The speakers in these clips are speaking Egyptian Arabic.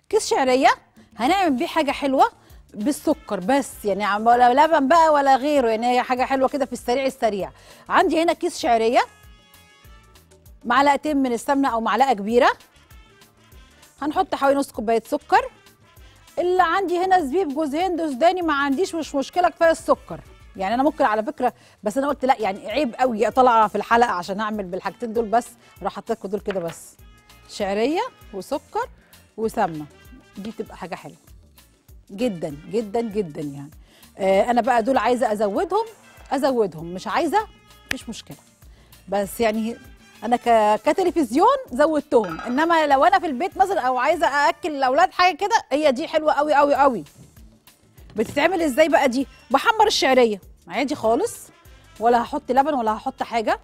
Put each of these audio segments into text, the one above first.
كيس شعريه هنعمل بيه حاجه حلوه بالسكر بس يعني عم- ولا لبن بقى ولا غيره يعني هي حاجه حلوه كده في السريع السريع عندي هنا كيس شعريه معلقتين من السمنه او معلقه كبيره هنحط حوالي نص كوبايه سكر اللي عندي هنا زبيب جوز هند وسوداني ما عنديش مش مشكله كفايه السكر يعني انا ممكن على فكره بس انا قلت لا يعني عيب قوي طالعه في الحلقه عشان اعمل بالحاجتين دول بس راح حطيت لكم دول كده بس شعريه وسكر وسمنه دي تبقى حاجه حلوه جدا جدا جدا يعني آه انا بقى دول عايزه ازودهم ازودهم مش عايزه مش مشكله بس يعني انا ك... كتلفزيون زودتهم انما لو انا في البيت مثلا او عايزه ااكل الاولاد حاجه كده هي دي حلوه قوي قوي قوي بتتعمل ازاي بقى دي بحمر الشعريه عادي خالص ولا هحط لبن ولا هحط حاجه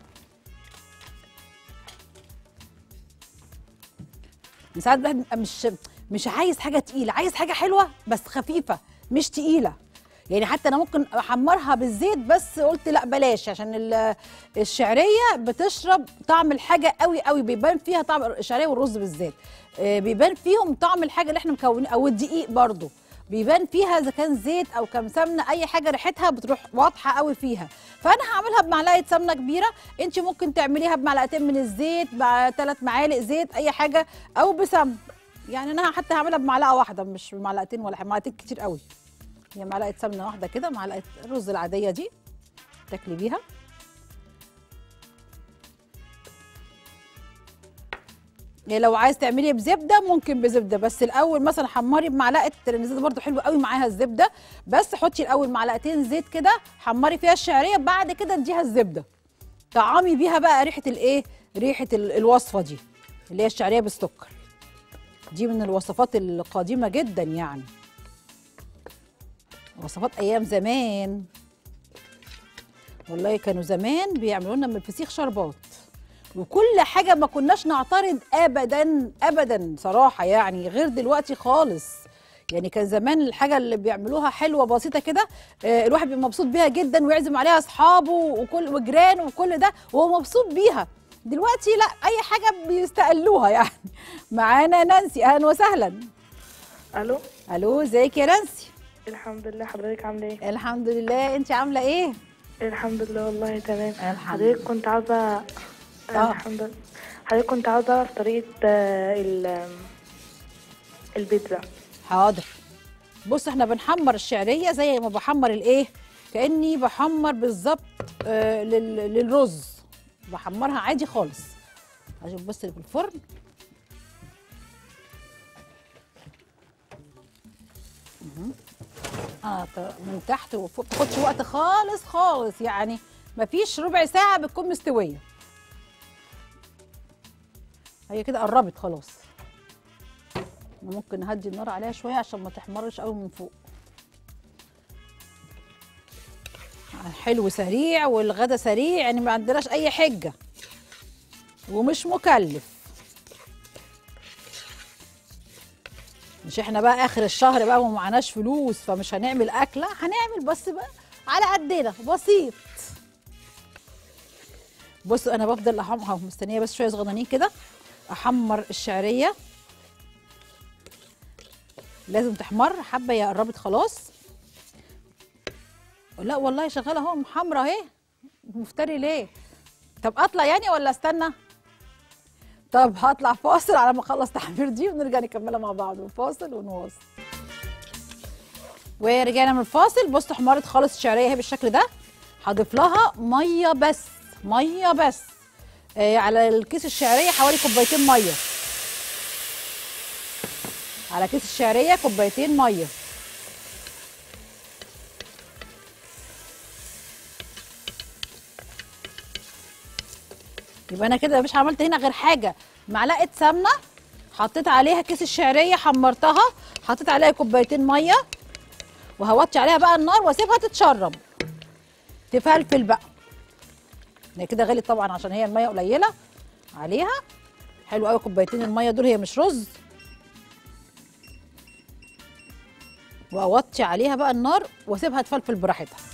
ساعات الواحد بيبقى مش مش عايز حاجه تقيله عايز حاجه حلوه بس خفيفه مش تقيله يعني حتى انا ممكن احمرها بالزيت بس قلت لا بلاش عشان ال- الشعريه بتشرب طعم الحاجه قوي قوي بيبان فيها طعم الشعريه والرز بالذات آه، بيبان فيهم طعم الحاجه اللي احنا مكونين او الدقيق برضو بيبان فيها اذا كان زيت او كان سمنه اي حاجه ريحتها بتروح واضحه قوي فيها فانا هعملها بمعلقه سمنه كبيره انت ممكن تعمليها بمعلقتين من الزيت مع ثلاث معالق زيت اي حاجه او بسمن يعني انا حتى هعملها بمعلقه واحده مش بمعلقتين ولا حاجه معلقتين كتير قوي هي معلقه سمنه واحده كده معلقه الرز العاديه دي تاكلي بيها يعني لو عايز تعملي بزبده ممكن بزبده بس الاول مثلا حمري بمعلقه لان الزبده برده حلو قوي معاها الزبده بس حطي الاول معلقتين زيت كده حمري فيها الشعريه بعد كده اديها الزبده طعمي بيها بقى ريحه الايه ريحه ال- الوصفه دي اللي هي الشعريه بالسكر دي من الوصفات القديمه جدا يعني وصفات ايام زمان والله كانوا زمان بيعملوا لنا من الفسيخ شربات وكل حاجه ما كناش نعترض ابدا ابدا صراحه يعني غير دلوقتي خالص يعني كان زمان الحاجه اللي بيعملوها حلوه بسيطه كده آه، الواحد بيبقى مبسوط بيها جدا ويعزم عليها اصحابه وكل وجيرانه وكل ده وهو مبسوط بيها دلوقتي لا اي حاجه بيستقلوها يعني معانا نانسي اهلا وسهلا الو الو ازيك يا نانسي الحمد لله حضرتك عامله ايه الحمد لله انت عامله ايه الحمد لله والله تمام الحمد حضرتك كنت عاوزه آه. الحمد لله حضرتك كنت عاوزه اعرف طريقه آه، ال البيتزا حاضر بص احنا بنحمر الشعريه زي ما بحمر الايه كاني بحمر بالظبط آه لل- للرز بحمرها عادي خالص عشان بص اللي في الفرن مهم. اه ط- من تحت وفوق تاخدش وقت خالص خالص يعني مفيش ربع ساعه بتكون مستويه هي كده قربت خلاص ممكن نهدي النار عليها شويه عشان ما تحمرش قوي من فوق حلو سريع والغدا سريع يعني ما عندناش اي حجه ومش مكلف مش احنا بقى اخر الشهر بقى ومعناش فلوس فمش هنعمل اكله هنعمل بس بقى على قدنا بسيط بصوا انا بفضل احمر مستنيه بس شويه صغننين كده احمر الشعريه لازم تحمر حبه هي قربت خلاص لا والله شغاله اهو محمره اهي مفتري ليه طب اطلع يعني ولا استنى طب هطلع فاصل على ما اخلص تحمير دي ونرجع نكملها مع بعض فاصل ونواصل ورجعنا من الفاصل بصوا حمرت خالص الشعريه اهي بالشكل ده هضيف لها ميه بس ميه بس آه على الكيس الشعريه حوالي كوبايتين ميه على كيس الشعريه كوبايتين ميه يبقى انا كده مش عملت هنا غير حاجه معلقه سمنه حطيت عليها كيس الشعريه حمرتها حطيت عليها كوبايتين ميه وهوطي عليها بقى النار واسيبها تتشرب تفلفل بقى هي كده غلت طبعا عشان هي الميه قليله عليها حلو قوي كوبايتين الميه دول هي مش رز واوطي عليها بقى النار واسيبها تفلفل براحتها